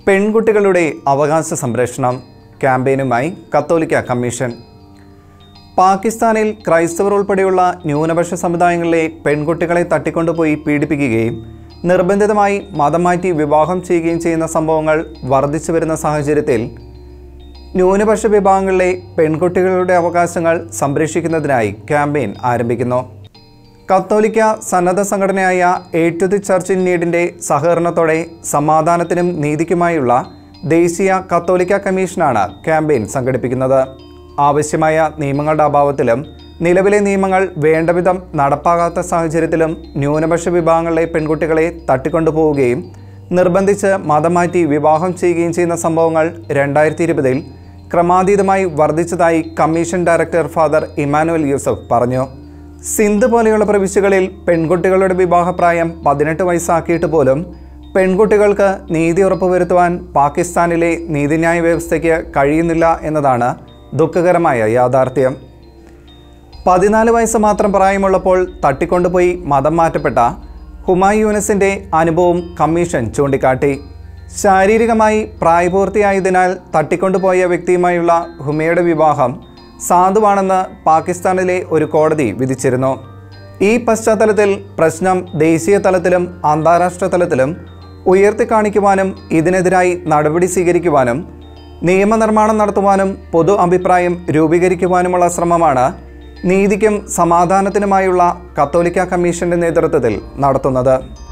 പെൺകുട്ടികളുടെ അവകാശ സംരക്ഷണം ക്യാമ്പയിനുമായി കത്തോലിക്ക കമ്മീഷൻ പാകിസ്ഥാനിൽ ക്രൈസ്തവർ ഉൾപ്പെടെയുള്ള ന്യൂനപക്ഷ സമുദായങ്ങളിലെ പെൺകുട്ടികളെ തട്ടിക്കൊണ്ടുപോയി പീഡിപ്പിക്കുകയും നിർബന്ധിതമായി മതം മാറ്റി വിവാഹം ചെയ്യുകയും ചെയ്യുന്ന സംഭവങ്ങൾ വർദ്ധിച്ചു വരുന്ന സാഹചര്യത്തിൽ ന്യൂനപക്ഷ വിഭാഗങ്ങളിലെ പെൺകുട്ടികളുടെ അവകാശങ്ങൾ സംരക്ഷിക്കുന്നതിനായി ക്യാമ്പയിൻ ആരംഭിക്കുന്നു കത്തോലിക്ക സന്നദ്ധ സംഘടനയായ Aid to the Church in നീഡിൻ്റെ സഹകരണത്തോടെ സമാധാനത്തിനും നീതിക്കുമായുള്ള ദേശീയ കത്തോലിക്ക കമ്മീഷനാണ് ക്യാമ്പയിൻ സംഘടിപ്പിക്കുന്നത് ആവശ്യമായ നിയമങ്ങളുടെ അഭാവത്തിലും നിലവിലെ നിയമങ്ങൾ വേണ്ടവിധം നടപ്പാകാത്ത സാഹചര്യത്തിലും ന്യൂനപക്ഷ വിഭാഗങ്ങളിലെ പെൺകുട്ടികളെ തട്ടിക്കൊണ്ടുപോവുകയും നിർബന്ധിച്ച് മതം മാറ്റി വിവാഹം ചെയ്യുകയും ചെയ്യുന്ന സംഭവങ്ങൾ രണ്ടായിരത്തി ഇരുപതിൽ ക്രമാതീതമായി വർദ്ധിച്ചതായി commission director father Emmanuel Yousaf പറഞ്ഞു സിന്ധ് പോലെയുള്ള പ്രവിശ്യകളിൽ പെൺകുട്ടികളുടെ വിവാഹപ്രായം പതിനെട്ട് വയസ്സാക്കിയിട്ട് പോലും പെൺകുട്ടികൾക്ക് നീതി ഉറപ്പുവരുത്തുവാൻ പാകിസ്ഥാനിലെ നീതിന്യായ വ്യവസ്ഥയ്ക്ക് കഴിയുന്നില്ല എന്നതാണ് ദുഃഖകരമായ യാഥാർത്ഥ്യം പതിനാല് വയസ്സ് മാത്രം പ്രായമുള്ളപ്പോൾ തട്ടിക്കൊണ്ടുപോയി മതം മാറ്റപ്പെട്ട ഹുമായൂനസിൻ്റെ യൂനസിൻ്റെ അനുഭവം കമ്മീഷൻ ചൂണ്ടിക്കാട്ടി ശാരീരികമായി പ്രായപൂർത്തിയായതിനാൽ തട്ടിക്കൊണ്ടുപോയ വ്യക്തിയുമായുള്ള ഹുമയുടെ വിവാഹം സാധുവാണെന്ന് പാകിസ്ഥാനിലെ ഒരു കോടതി വിധിച്ചിരുന്നു ഈ പശ്ചാത്തലത്തിൽ പ്രശ്നം ദേശീയ തലത്തിലും അന്താരാഷ്ട്ര തലത്തിലും ഉയർത്തിക്കാണിക്കുവാനും ഇതിനെതിരായി നടപടി സ്വീകരിക്കുവാനും നിയമനിർമ്മാണം നടത്തുവാനും പൊതു അഭിപ്രായം രൂപീകരിക്കുവാനുമുള്ള ശ്രമമാണ് നീതിക്കും സമാധാനത്തിനുമായുള്ള കത്തോലിക്ക കമ്മീഷന്റെ നേതൃത്വത്തിൽ നടത്തുന്നത്